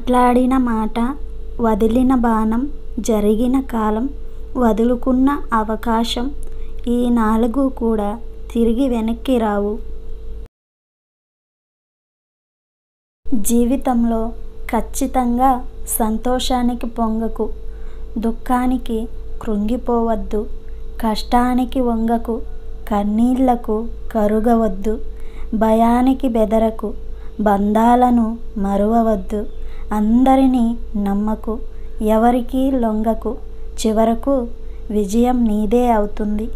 మాట్లాడిన మాట వదిలిన బాణం జరిగిన కాలం వదులుకున్న అవకాశం ఈ నాలుగు కూడా తిరిగి వెనక్కి రావు జీవితంలో ఖచ్చితంగా సంతోషానికి పొంగకు దుఃఖానికి కృంగిపోవద్దు కష్టానికి వంగకు కన్నీళ్లకు కరుగవద్దు భయానికి బెదరకు బంధాలను మరువవద్దు అందరినీ నమ్మకు ఎవరికీ లొంగకు చివరకు విజయం నీదే అవుతుంది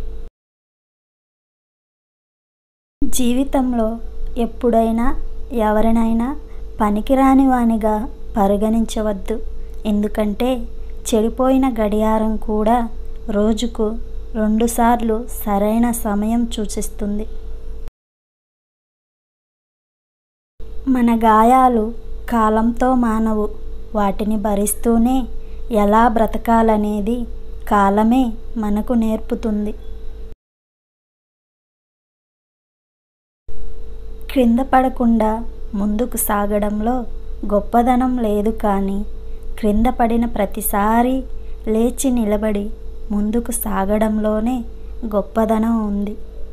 జీవితంలో ఎప్పుడైనా ఎవరినైనా పనికిరాని వానిగా పరిగణించవద్దు ఎందుకంటే చెడిపోయిన గడియారం కూడా రోజుకు రెండుసార్లు సరైన సమయం సూచిస్తుంది మన గాయాలు కాలంతో మానవు వాటిని భరిస్తూనే ఎలా బ్రతకాలనేది కాలమే మనకు నేర్పుతుంది క్రింద పడకుండా ముందుకు సాగడంలో గొప్పదనం లేదు కానీ క్రింద పడిన ప్రతిసారి లేచి నిలబడి ముందుకు సాగడంలోనే గొప్పదనం ఉంది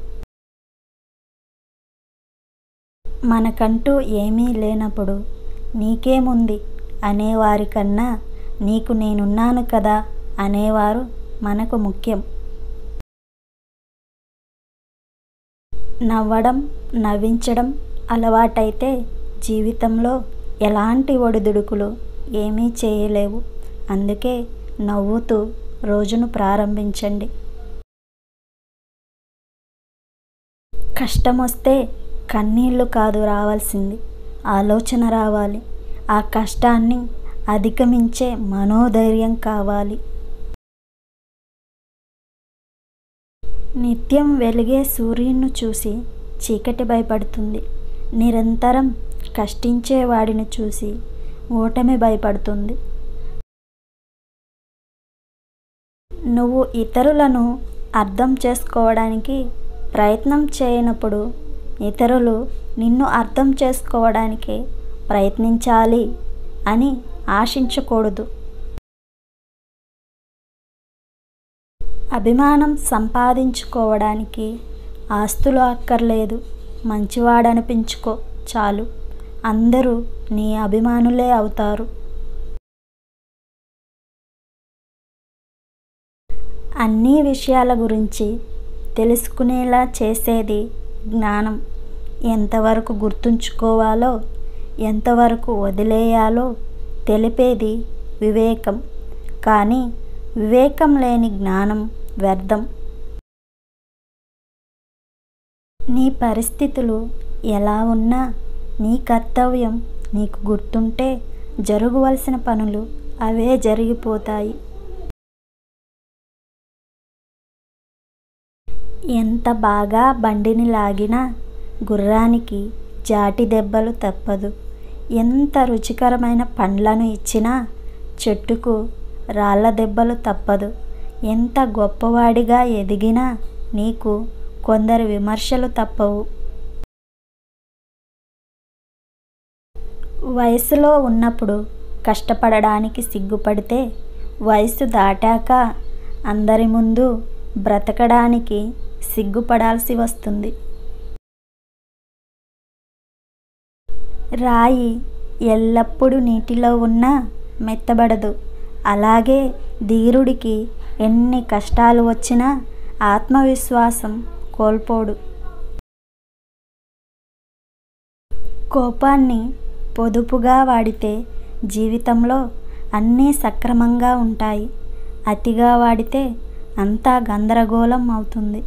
మనకంటూ ఏమీ లేనప్పుడు నీకేముంది అనేవారికన్నా నీకు నేనున్నాను కదా అనేవారు మనకు ముఖ్యం నవ్వడం నవ్వించడం అలవాటైతే జీవితంలో ఎలాంటి ఒడిదుడుకులు ఏమీ చేయలేవు అందుకే నవ్వుతూ రోజును ప్రారంభించండి కష్టం వస్తే కన్నీళ్లు కాదు రావాల్సింది ఆలోచన రావాలి ఆ కష్టాన్ని అధిగమించే మనోధైర్యం కావాలి నిత్యం వెలిగే సూర్యుని చూసి చీకటి భయపడుతుంది నిరంతరం కష్టించే వాడిని చూసి ఓటమి భయపడుతుంది నువ్వు ఇతరులను అర్థం చేసుకోవడానికి ప్రయత్నం చేయనప్పుడు ఇతరులు నిన్ను అర్థం చేసుకోవడానికి ప్రయత్నించాలి అని ఆశించకూడదు అభిమానం సంపాదించుకోవడానికి ఆస్తులు అక్కర్లేదు మంచివాడనిపించుకో చాలు అందరూ నీ అభిమానులే అవుతారు అన్ని విషయాల గురించి తెలుసుకునేలా చేసేది జ్ఞానం ఎంతవరకు గుర్తుంచుకోవాలో ఎంతవరకు వదిలేయాలో తెలిపేది వివేకం కానీ వివేకం లేని జ్ఞానం వ్యర్థం నీ పరిస్థితులు ఎలా ఉన్నా నీ కర్తవ్యం నీకు గుర్తుంటే జరగవలసిన పనులు అవే జరిగిపోతాయి ఎంత బాగా బండిని లాగినా గుర్రానికి జాటి దెబ్బలు తప్పదు ఎంత రుచికరమైన పండ్లను ఇచ్చినా చెట్టుకు రాళ్ళ దెబ్బలు తప్పదు ఎంత గొప్పవాడిగా ఎదిగినా నీకు కొందరు విమర్శలు తప్పవు వయసులో ఉన్నప్పుడు కష్టపడడానికి సిగ్గుపడితే వయసు దాటాక అందరి ముందు బ్రతకడానికి సిగ్గుపడాల్సి వస్తుంది రాయి ఎల్లప్పుడూ నీటిలో ఉన్నా మెత్తబడదు అలాగే ధీరుడికి ఎన్ని కష్టాలు వచ్చినా ఆత్మవిశ్వాసం కోల్పోడు కోపాన్ని పొదుపుగా వాడితే జీవితంలో అన్నీ సక్రమంగా ఉంటాయి అతిగా వాడితే అంతా గందరగోళం అవుతుంది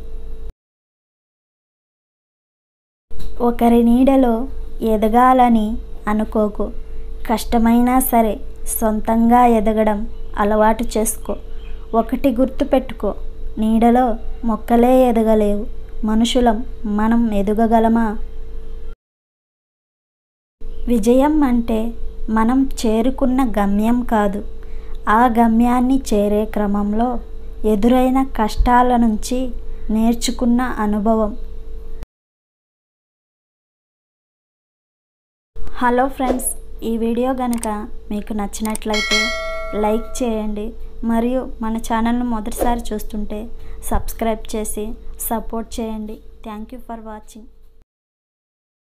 ఒకరి నీడలో ఎదగాలని అనుకోకు కష్టమైనా సరే సొంతంగా ఎదగడం అలవాటు చేసుకో ఒకటి గుర్తుపెట్టుకో నీడలో మొక్కలే ఎదగలేవు మనుషులం మనం ఎదగగలమా విజయం అంటే మనం చేరుకున్న గమ్యం కాదు ఆ గమ్యాన్ని చేరే క్రమంలో ఎదురైన కష్టాల నుంచి నేర్చుకున్న అనుభవం హలో ఫ్రెండ్స్ ఈ వీడియో కనుక మీకు నచ్చినట్లయితే లైక్ చేయండి మరియు మన ఛానల్ను మొదటిసారి చూస్తుంటే సబ్స్క్రైబ్ చేసి సపోర్ట్ చేయండి థ్యాంక్ యూ ఫర్ వాచింగ్